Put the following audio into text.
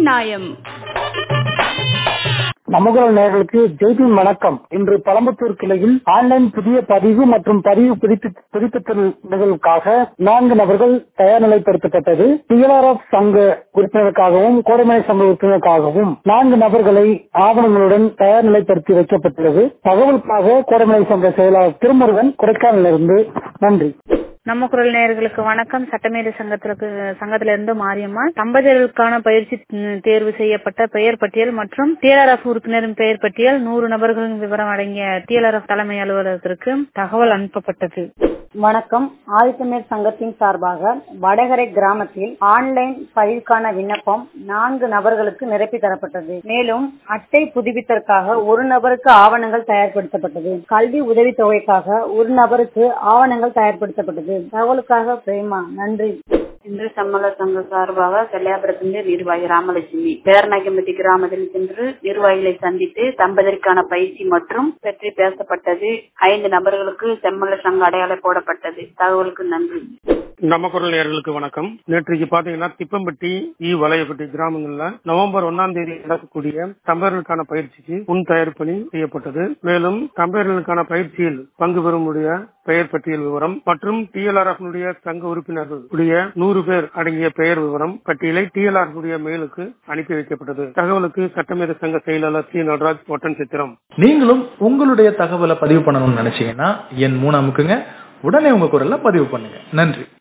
நியாயம் நமகுரல் நேயர்களுக்கு ஜெய்பின் வணக்கம் இன்று பழம்பத்தூர் கிளையில் ஆன்லைன் புதிய பதிவு மற்றும் பதிவு புதுப்பி- புதுப்பித்தல் நிகழ்வுக்காக நான்கு நபர்கள் தயார் நிலைப்படுத்தப்பட்டது டிஎல்ஆர்எஃப் சங்க உறுப்பினருக்காகவும் கோடைமலை சங்க உறுப்பினருக்காகவும் நான்கு நபர்களை ஆவணங்களுடன் தயார் நிலைப்படுத்தி வைக்கப்பட்டுள்ளது தகவலுக்காக கோடைமலை சங்க செயலாளர் திருமுருகன் கொடைக்கானலிருந்து நன்றி நம்ம குரல் நேயர்களுக்கு வணக்கம் சட்டமேதை சங்கத்திற்கு சங்கத்திலிருந்து மாரியம்மா தம்பதியர்களுக்கான பயிற்சி ம், தேர்வு செய்யப்பட்ட பெயர் பட்டியல் மற்றும் டிஎல்ஆர்எஃப் உறுப்பினரின் பெயர் பட்டியல் நூறு நபர்களின் விவரம் அடங்கிய டிஎல்ஆர்எஃப் தலைமை அலுவலகத்திற்கு தகவல் அனுப்பப்பட்டது வணக்கம் ஆதித்தமிழ் சங்கத்தின் சார்பாக வடகரை கிராமத்தில் ஆன்லைன் பதிவுக்கான விண்ணப்பம் நான்கு நபர்களுக்கு நிரப்பி தரப்பட்டது மேலும் அட்டை புதுப்பித்தற்காக ஒரு நபருக்கு ஆவணங்கள் தயார்படுத்தப்பட்டது கல்வி உதவித் தொகைக்காக ஒரு நபருக்கு ஆவணங்கள் தயார்படுத்தப்பட்டது தகவலுக்காக பிரேமா நன்றி இன்று சம்மள சங்க சார்பாக கல்யாபுரத்திலிருந்து நிர்வாகி ராமலட்சுமி பேரநாயக்கம்பட்டி கிராமத்தில் சென்று நிர்வாகிகளை சந்தித்து தம்பதிற்கான பயிற்சி மற்றும் பற்றி பேசப்பட்டது ஐந்து நபர்களுக்கு செம்மல சங்க அடையாளம் போடப்பட்டது தகவலுக்கு நன்றி நம்ம குரல் நேயர்களுக்கு வணக்கம் நேற்றைக்கு பாத்தீங்கன்னா திப்பம்பட்டி ஈ வளையப்பட்டி கிராமங்கள்ல நவம்பர் ஒன்னாம் தேதி நடக்கக்கூடிய தம்பர்களுக்கான பயிற்சிக்கு முன் தயார் பணி செய்யப்பட்டது மேலும் தம்பர்களுக்கான பயிற்சியில் பங்கு பெறுமுடைய பெயர் பட்டியல் விவரம் மற்றும் டிஎல்ஆர்எஃப் சங்க உறுப்பினர்கள் உடைய நூறு பேர் அடங்கிய பெயர் விவரம் பட்டியலை டிஎல்ஆர் உடைய மெயிலுக்கு அனுப்பி வைக்கப்பட்டது தகவலுக்கு சட்டமேத சங்க செயலாளர் சி நடராஜ் ஒட்டன் சித்திரம் நீங்களும் உங்களுடைய தகவலை பதிவு பண்ணணும்னு நினைச்சீங்கன்னா என் மூணு அமுக்குங்க உடனே உங்க குரல்ல பதிவு பண்ணுங்க நன்றி